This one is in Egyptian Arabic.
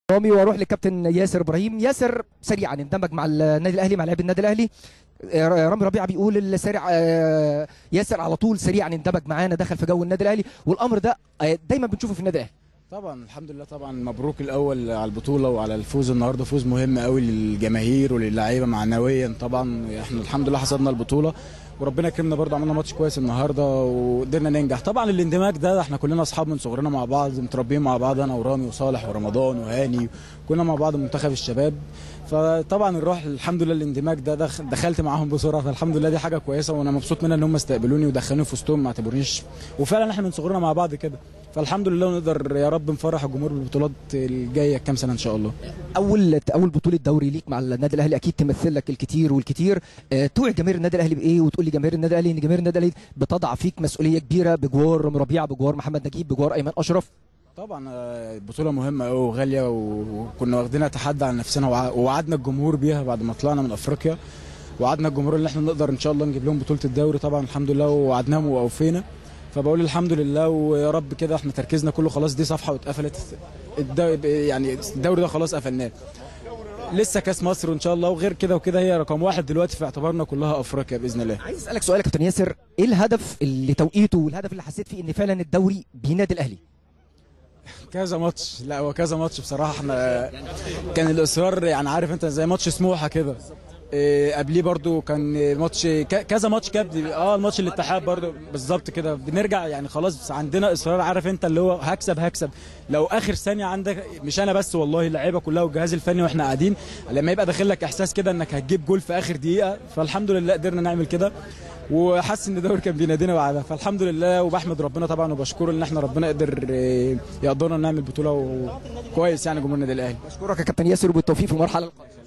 رامي واروح للكابتن ياسر ابراهيم ياسر سريعا اندمج مع النادي الاهلي مع لاعبي النادي الاهلي آه، رامي ربيعه بيقول السريع آه، ياسر على طول سريعا اندمج معانا دخل في جو النادي الاهلي والامر ده آه، دايما بنشوفه في النادي الاهلي طبعا الحمد لله طبعا مبروك الاول على البطوله وعلى الفوز النهارده فوز مهم قوي للجماهير وللعيبه معنويا طبعا احنا الحمد لله حصدنا البطوله وربنا كرمنا برضه عملنا ماتش كويس النهارده وقدرنا ننجح طبعا الاندماج ده احنا كلنا اصحاب من صغرنا مع بعض متربيين مع بعض انا ورامي وصالح ورمضان وهاني كنا مع بعض منتخب الشباب فطبعا الروح الحمد لله الاندماج ده دخ- دخلت معاهم بسرعه فالحمد لله دي حاجه كويسه وانا مبسوط منها ان هم استقبلوني ودخلوني في وسطهم ما اعتبرونيش وفعلا احنا من صغرنا مع بعض كده فالحمد لله ونقدر يا رب نفرح الجمهور بالبطولات الجايه كام سنه ان شاء الله اول اول بطوله دوري ليك مع النادي الاهلي اكيد تمثل لك الكتير والكتير آه، توعي جماهير النادي الاهلي بايه وتقول لي جماهير النادي الاهلي ان جماهير النادي الاهلي بتضع فيك مسؤوليه كبيره بجوار رامي ربيعه بجوار محمد نجيب بجوار ايمن اشرف طبعا آه، بطوله مهمه قوي وغاليه وكنا واخدينها تحدي على نفسنا وع- ووعدنا الجمهور بيها بعد ما طلعنا من افريقيا وعدنا الجمهور ان احنا نقدر ان شاء الله نجيب لهم بطوله الدوري طبعا الحمد لله ووعدناهم واوفينا فبقول الحمد لله ويا رب كده احنا تركيزنا كله خلاص دي صفحه واتقفلت الدوري يعني الدوري ده خلاص قفلناه لسه كاس مصر وان شاء الله وغير كده وكده هي رقم واحد دلوقتي في اعتبارنا كلها افريقيا باذن الله عايز اسالك سؤال يا كابتن ياسر ايه الهدف اللي توقيته والهدف اللي حسيت فيه ان فعلا الدوري بينادي الاهلي كذا ماتش لا هو كذا ماتش بصراحه احنا كان الاصرار يعني عارف انت زي ماتش سموحه كده إيه، قبليه برضو كان ماتش ك- كذا ماتش كده اه الماتش الاتحاد برضو بالظبط كده بنرجع يعني خلاص عندنا اصرار عارف انت اللي هو هكسب هكسب لو اخر ثانيه عندك مش انا بس والله اللعيبه كلها والجهاز الفني واحنا قاعدين لما يبقى داخل لك احساس كده انك هتجيب جول في اخر دقيقه فالحمد لله قدرنا نعمل كده وحاسس ان الدوري كان بينادينا بعدها فالحمد لله وبحمد ربنا طبعا وبشكره ان احنا ربنا قدر إيه، يقدرنا نعمل بطوله كويس يعني جمهور النادي الاهلي اشكرك يا كابتن ياسر وبالتوفيق في المرحله القادمه